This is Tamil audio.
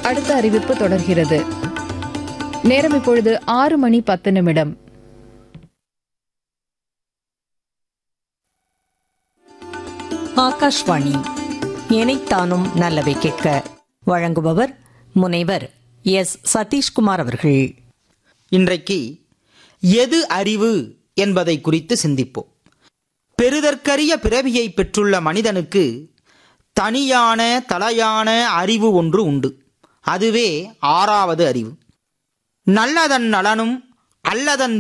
அடுத்த அறிவிப்பு தொடர்கிறது நேரம் இப்பொழுது ஆறு மணி பத்து நிமிடம் ஆகாஷ்வாணி எனைத்தானும் நல்லவை கேட்க வழங்குபவர் முனைவர் எஸ் சதீஷ்குமார் அவர்கள் இன்றைக்கு எது அறிவு என்பதை குறித்து சிந்திப்போம் பெறுதற்கரிய பிறவியை பெற்றுள்ள மனிதனுக்கு தனியான தலையான அறிவு ஒன்று உண்டு அதுவே ஆறாவது அறிவு நல்லதன் நலனும் அல்லதன்